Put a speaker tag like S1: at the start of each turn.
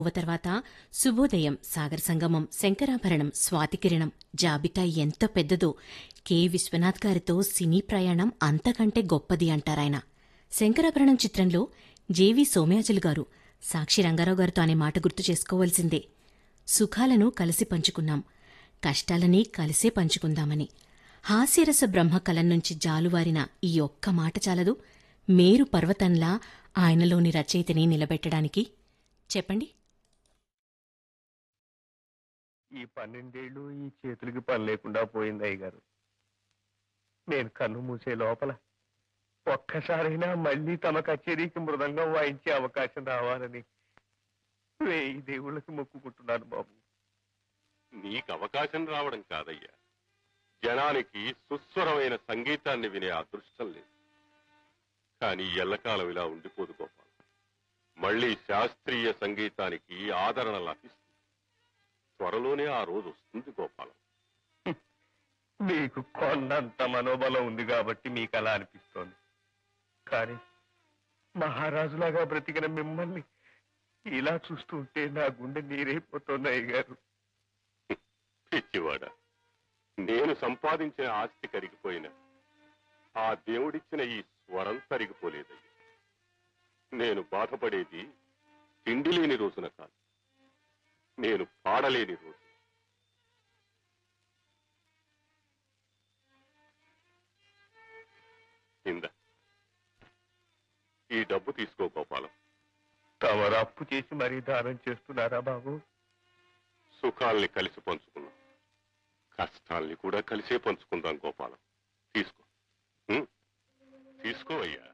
S1: వ తర్వాత శుభోదయం సాగర సంగమం శంకరాభరణం స్వాతికిరణం జాబితా ఎంత పెద్దదో కె విశ్వనాథ్ గారితో సినీ ప్రయాణం అంతకంటే గొప్పది అంటారాయన శంకరాభరణం చిత్రంలో జేవి సోమయాజులు గారు సాక్షి రంగారావు గారితో అనే మాట గుర్తు చేసుకోవాల్సిందే సుఖాలను కలిసి పంచుకున్నాం కష్టాలని కలిసే పంచుకుందామని హాస్యరస బ్రహ్మ కలం నుంచి జాలువారిన ఈ ఒక్క మాట చాలదు మేరు పర్వతంలా ఆయనలోని రచయితని నిలబెట్టడానికి చెప్పండి
S2: ఈ పన్నెండేళ్లు ఈ చేతులకి పని లేకుండా పోయింది అయ్యగారు నేను కన్ను మూసే లోపల ఒక్కసారైనా మళ్ళీ తమ కచేరీకి మృదంగం వాయించే అవకాశం రావాలని వేయి దేవుళ్ళకి మొక్కుకుంటున్నాను బాబు
S3: నీకు అవకాశం రావడం కాదయ్యా జనానికి సుస్వరమైన సంగీతాన్ని వినే అదృష్టం లేదు కానీ ఎల్లకాలం ఇలా ఉండిపోదు గోపాల్ మళ్ళీ శాస్త్రీయ సంగీతానికి ఆదరణ లభిస్తుంది త్వరలోనే ఆ రోజు వస్తుంది గోపాలం
S2: మీకు కొండంత మనోబలం ఉంది కాబట్టి మీకు అలా అనిపిస్తోంది కానీ మహారాజులాగా బ్రతికిన మిమ్మల్ని ఇలా చూస్తుంటే నా గుండె నీరైపోతుంది అయ్యగారు
S3: పిచ్చివాడ నేను సంపాదించిన ఆస్తి కరిగిపోయినా ఆ దేవుడిచ్చిన ఈ స్వరం తరిగిపోలేదయ్యా నేను బాధపడేది తిండి లేని రోజున కాదు నేను పాడలేని రోజు ఇంద ఈ డబ్బు తీసుకో గోపాలం
S2: తమరు అప్పు చేసి మరీ దానం చేస్తున్నారా బాబు
S3: సుఖాల్ని కలిసి పంచుకున్నాం కష్టాల్ని కూడా కలిసే పంచుకుందాం గోపాలం తీసుకో ఉం? తీసుకో అయ్యా